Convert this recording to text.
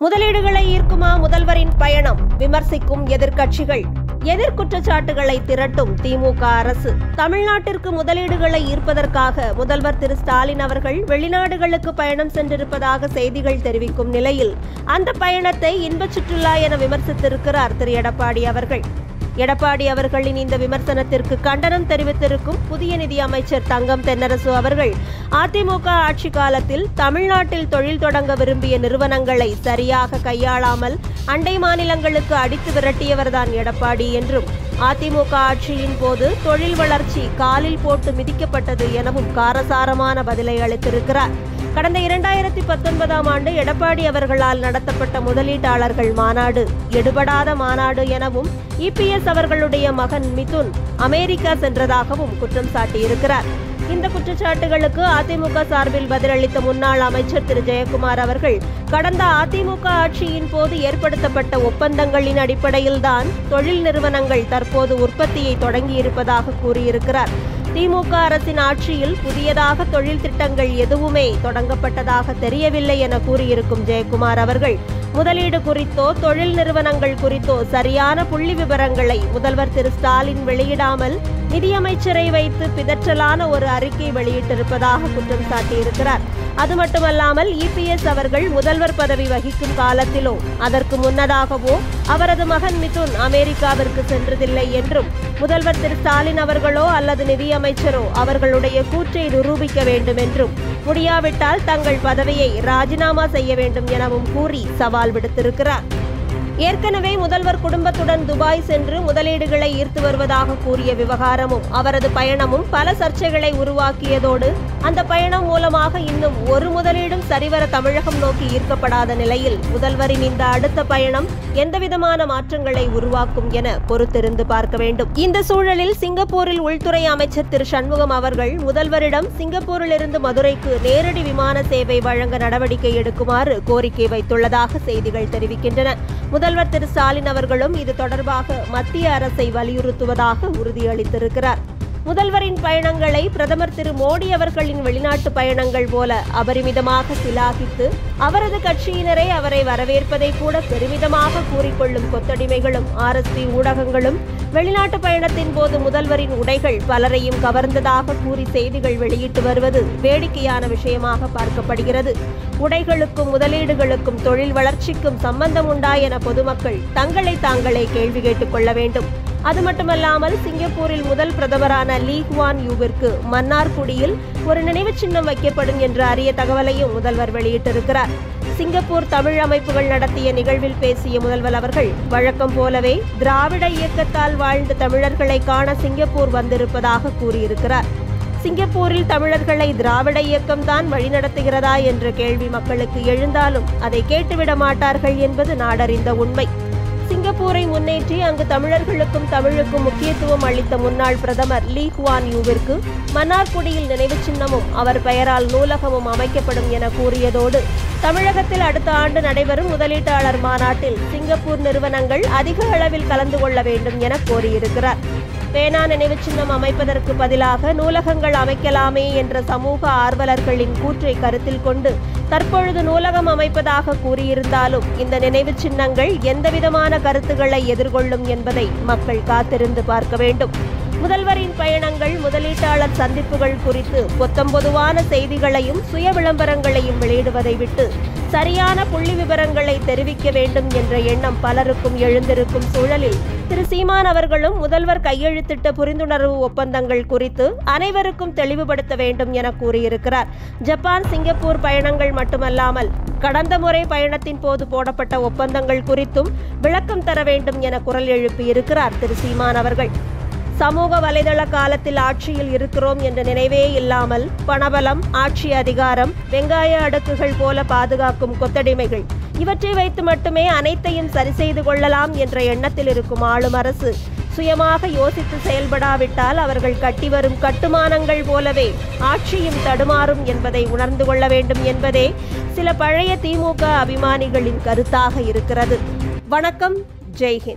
முதலீடுகளை ஈர்க்குமா முதல்வரின் பயணம் விமர்சிக்கும் எதிர்க்கட்சிகள் எதிர்குற்றச்சாட்டுகளை திரட்டும் திமுக அரசு தமிழ்நாட்டிற்கு முதலீடுகளை ஈர்ப்பதற்காக முதல்வர் திரு ஸ்டாலின் அவர்கள் வெளிநாடுகளுக்கு பயணம் சென்றிருப்பதாக செய்திகள் தெரிவிக்கும் நிலையில் அந்த பயணத்தை இன்பச் சுற்றுலா என விமர்சித்திருக்கிறார் திரு எடப்பாடி அவர்கள் எடப்பாடி அவர்களின் இந்த விமர்சனத்திற்கு கண்டனம் தெரிவித்திருக்கும் புதிய நிதி அமைச்சர் தங்கம் தென்னரசு அவர்கள் அதிமுக ஆட்சி காலத்தில் தமிழ்நாட்டில் தொழில் தொடங்க விரும்பிய நிறுவனங்களை சரியாக கையாளாமல் அண்டை மாநிலங்களுக்கு அடித்து விரட்டியவர்தான் எடப்பாடி என்றும் அதிமுக ஆட்சியின் போது தொழில் வளர்ச்சி காலில் போட்டு மிதிக்கப்பட்டது எனவும் காரசாரமான பதிலை அளித்திருக்கிறார் கடந்த இரண்டாயிரத்தி பத்தொன்பதாம் ஆண்டு எடப்பாடி அவர்களால் நடத்தப்பட்ட முதலீட்டாளர்கள் மாநாடு எடுபடாத மாநாடு எனவும் இபிஎஸ் அவர்களுடைய மகன் மிதுன் அமெரிக்கா சென்றதாகவும் குற்றம் சாட்டியிருக்கிறார் இந்த குற்றச்சாட்டுகளுக்கு அதிமுக சார்பில் பதிலளித்த முன்னாள் அமைச்சர் திரு ஜெயக்குமார் அவர்கள் கடந்த அதிமுக ஆட்சியின் போது ஏற்படுத்தப்பட்ட ஒப்பந்தங்களின் அடிப்படையில்தான் தொழில் நிறுவனங்கள் தற்போது உற்பத்தியை தொடங்கியிருப்பதாக கூறியிருக்கிறார் திமுக அரசின் ஆட்சியில் புதியதாக தொழில் திட்டங்கள் எதுவுமே தொடங்கப்பட்டதாக தெரியவில்லை என கூறியிருக்கும் ஜெயக்குமார் அவர்கள் முதலீடு குறித்தோ தொழில் நிறுவனங்கள் குறித்தோ சரியான புள்ளி விவரங்களை முதல்வர் திரு ஸ்டாலின் வெளியிடாமல் நிதியமைச்சரை வைத்து பிதற்றலான ஒரு அறிக்கை வெளியிட்டிருப்பதாக குற்றம் சாட்டியிருக்கிறார் அது மட்டுமல்லாமல் இபிஎஸ் அவர்கள் முதல்வர் பதவி வகிக்கும் காலத்திலோ அதற்கு முன்னதாகவோ அவரது மகன் மிதுன் அமெரிக்காவிற்கு சென்றதில்லை என்றும் முதல்வர் திரு ஸ்டாலின் அவர்களோ அல்லது நிதியமைச்சரோ அவர்களுடைய கூற்றை நிரூபிக்க வேண்டும் என்றும் முடியாவிட்டால் தங்கள் பதவியை ராஜினாமா செய்ய வேண்டும் எனவும் கூறி சவால் விடுத்திருக்கிறார் ஏற்கனவே முதல்வர் குடும்பத்துடன் துபாய் சென்று முதலீடுகளை ஈர்த்து வருவதாக கூறிய விவகாரமும் அவரது பயணமும் பல சர்ச்சைகளை உருவாக்கியதோடு அந்த பயணம் மூலமாக இன்னும் ஒரு முதலீடும் சரிவர தமிழகம் நோக்கி ஈர்க்கப்படாத நிலையில் முதல்வரின் இந்த அடுத்த பயணம் எந்தவிதமான மாற்றங்களை உருவாக்கும் என பொறுத்திருந்து பார்க்க வேண்டும் இந்த சூழலில் சிங்கப்பூரில் உள்துறை அமைச்சர் திரு சண்முகம் அவர்கள் முதல்வரிடம் சிங்கப்பூரில் இருந்து மதுரைக்கு நேரடி விமான சேவை வழங்க நடவடிக்கை எடுக்குமாறு கோரிக்கை வைத்துள்ளதாக செய்திகள் தெரிவிக்கின்றன முதல்வர் திரு ஸ்டாலின் அவர்களும் இது தொடர்பாக மத்திய அரசை வலியுறுத்துவதாக உறுதியளித்திருக்கிறார் முதல்வரின் பயணங்களை பிரதமர் திரு மோடி அவர்களின் வெளிநாட்டு பயணங்கள் போல அபரிமிதமாக சிலாகித்து அவரது கட்சியினரை அவரை வரவேற்பதை கூட பெருமிதமாக கூறிக்கொள்ளும் கொத்தடிமைகளும் ஆர்எஸ்பி ஊடகங்களும் வெளிநாட்டு பயணத்தின் போது முதல்வரின் உடைகள் பலரையும் கவர்ந்ததாக கூறி செய்திகள் வெளியிட்டு வருவது வேடிக்கையான விஷயமாக பார்க்கப்படுகிறது உடைகளுக்கும் முதலீடுகளுக்கும் தொழில் வளர்ச்சிக்கும் சம்பந்தம் உண்டா என பொதுமக்கள் தங்களை தாங்களே கேள்வி கேட்டுக் கொள்ள வேண்டும் அது மட்டுமல்லாமல் சிங்கப்பூரில் முதல் பிரதமரான லீ குவான் யூவிற்கு மன்னார்குடியில் ஒரு நினைவுச் சின்னம் வைக்கப்படும் என்ற அரிய தகவலையும் முதல்வர் வெளியிட்டிருக்கிறார் சிங்கப்பூர் தமிழ் அமைப்புகள் நடத்திய நிகழ்வில் பேசிய முதல்வர் அவர்கள் வழக்கம் போலவே திராவிட இயக்கத்தால் வாழ்ந்த தமிழர்களை காண சிங்கப்பூர் வந்திருப்பதாக கூறியிருக்கிறார் சிங்கப்பூரில் தமிழர்களை திராவிட இயக்கம்தான் வழிநடத்துகிறதா என்ற கேள்வி மக்களுக்கு எழுந்தாலும் அதை கேட்டுவிட மாட்டார்கள் என்பது நாடறிந்த உண்மை சிங்கப்பூரை முன்னேற்றி அங்கு தமிழர்களுக்கும் தமிழுக்கும் முக்கியத்துவம் அளித்த முன்னாள் பிரதமர் லீ குவான் யூவிற்கு மன்னார்குடியில் நினைவு சின்னமும் அவர் பெயரால் நூலகமும் அமைக்கப்படும் என கூறியதோடு தமிழகத்தில் அடுத்த ஆண்டு நடைபெறும் முதலீட்டாளர் மாநாட்டில் சிங்கப்பூர் நிறுவனங்கள் அதிக அளவில் கலந்து கொள்ள வேண்டும் என கோரியிருக்கிறார் பேனா நினைவு சின்னம் அமைப்பதற்கு பதிலாக நூலகங்கள் அமைக்கலாமே என்ற சமூக ஆர்வலர்களின் கூற்றை கருத்தில் கொண்டு தற்பொழுது நூலகம் அமைப்பதாக கூறியிருந்தாலும் இந்த நினைவு சின்னங்கள் எந்தவிதமான கருத்துக்களை எதிர்கொள்ளும் என்பதை மக்கள் காத்திருந்து பார்க்க வேண்டும் முதல்வரின் பயணங்கள் முதலீட்டாளர் சந்திப்புகள் குறித்து பொத்தம்பொதுவான செய்திகளையும் சுய விளம்பரங்களையும் வெளியிடுவதை விட்டு சரியான புள்ளி விவரங்களை தெரிவிக்க வேண்டும் என்ற எண்ணம் பலருக்கும் எழுந்திருக்கும் சூழலில் திரு சீமான் அவர்களும் முதல்வர் கையெழுத்திட்ட புரிந்துணர்வு ஒப்பந்தங்கள் குறித்து அனைவருக்கும் தெளிவுபடுத்த வேண்டும் என கூறியிருக்கிறார் ஜப்பான் சிங்கப்பூர் பயணங்கள் மட்டுமல்லாமல் கடந்த முறை பயணத்தின் போது போடப்பட்ட ஒப்பந்தங்கள் குறித்தும் விளக்கம் தர வேண்டும் என குரல் எழுப்பியிருக்கிறார் திரு சீமான் அவர்கள் சமூக வலைதள காலத்தில் ஆட்சியில் இருக்கிறோம் என்ற நினைவே இல்லாமல் பணபலம் ஆட்சி அதிகாரம் வெங்காய அடுக்குகள் போல பாதுகாக்கும் கொத்தடிமைகள் இவற்றை வைத்து மட்டுமே அனைத்தையும் சரி செய்து கொள்ளலாம் என்ற எண்ணத்தில் இருக்கும் ஆளும் அரசு சுயமாக யோசித்து செயல்படாவிட்டால் அவர்கள் கட்டி வரும் கட்டுமானங்கள் போலவே ஆட்சியும் தடுமாறும் என்பதை உணர்ந்து கொள்ள வேண்டும் என்பதே சில பழைய திமுக அபிமானிகளின் கருத்தாக இருக்கிறது வணக்கம் ஜெய்ஹிந்த்